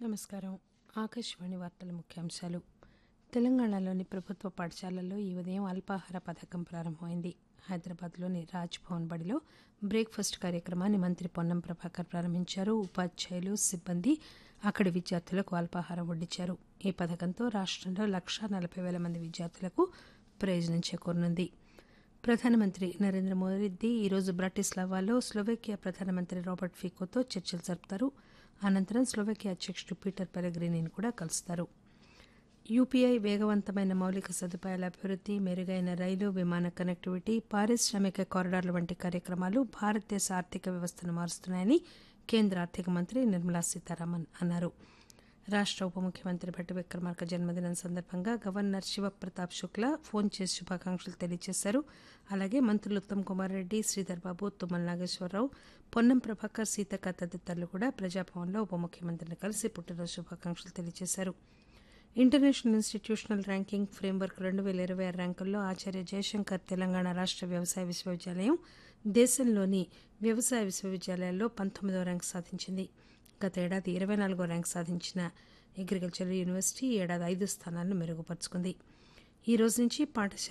నమస్కారం ఆకాశవాణి వార్తల ముఖ్యాంశాలు తెలంగాణలోని ప్రభుత్వ పాఠశాలల్లో ఈ ఉదయం అల్పాహార పథకం ప్రారంభమైంది హైదరాబాద్లోని రాజ్ భవన్ బడిలో బ్రేక్ఫాస్ట్ కార్యక్రమాన్ని మంత్రి పొన్నం ప్రభాకర్ ప్రారంభించారు ఉపాధ్యాయులు సిబ్బంది అక్కడి విద్యార్థులకు అల్పాహారం వడ్డించారు ఈ పథకంతో రాష్టంలో లక్షా నలభై వేల మంది విద్యార్థులకు ప్రయోజనం చేకూరనుంది ప్రధానమంత్రి నరేంద్ర మోదీ ఈరోజు బ్రాటిస్లావాలో స్లోవేకియా ప్రధానమంత్రి రాబర్ట్ ఫీకోతో చర్చలు జరుపుతారు అనంతరం స్లోవేకియా అధ్యక్షుడు పీటర్ పెరగ్రినీని కూడా కలుస్తారు యూపీఐ వేగవంతమైన మౌలిక సదుపాయాల అభివృద్ది మెరుగైన రైలు విమాన కనెక్టివిటీ పారిశ్రామిక కారిడార్ల వంటి కార్యక్రమాలు భారతదేశ ఆర్థిక వ్యవస్థను మారుస్తున్నాయని కేంద్ర ఆర్థిక మంత్రి నిర్మలా సీతారామన్ అన్నారు రాష్ట ఉప ముఖ్యమంత్రి భట్టి విక్రమార్క జన్మదినం సందర్భంగా గవర్నర్ శివప్రతాప్ శుక్లా ఫోన్ చేసి శుభాకాంక్షలు తెలియజేశారు అలాగే మంత్రులు ఉత్తమ్ కుమార్ రెడ్డి శ్రీధర్ బాబు తుమ్మల నాగేశ్వరరావు పొన్నం ప్రభాకర్ సీతక్క తదితరులు కూడా ప్రజాభవన్లో ఉప ముఖ్యమంత్రిని కలిసి పుట్టినరోజు శుభాకాంక్షలు తెలియజేశారు ఇంటర్నేషనల్ ఇన్స్టిట్యూషనల్ ర్యాంకింగ్ ఫ్రేమ్వర్క్ రెండు వేల ఇరవై ఆరు ర్యాంకుల్లో ఆచార్య జయశంకర్ తెలంగాణ రాష్ట వ్యవసాయ విశ్వవిద్యాలయం దేశంలోని వ్యవసాయ విశ్వవిద్యాలయాల్లో పంతొమ్మిదవ ర్యాంకు సాధించింది గత ఏడాది ఇరవై నాలుగో ర్యాంకు సాధించిన అగ్రికల్చర్ యూనివర్సిటీ ఈ ఏడాది ఐదు స్థానాలను మెరుగుపరుచుకుంది ఈ రోజు నుంచి పాఠశాల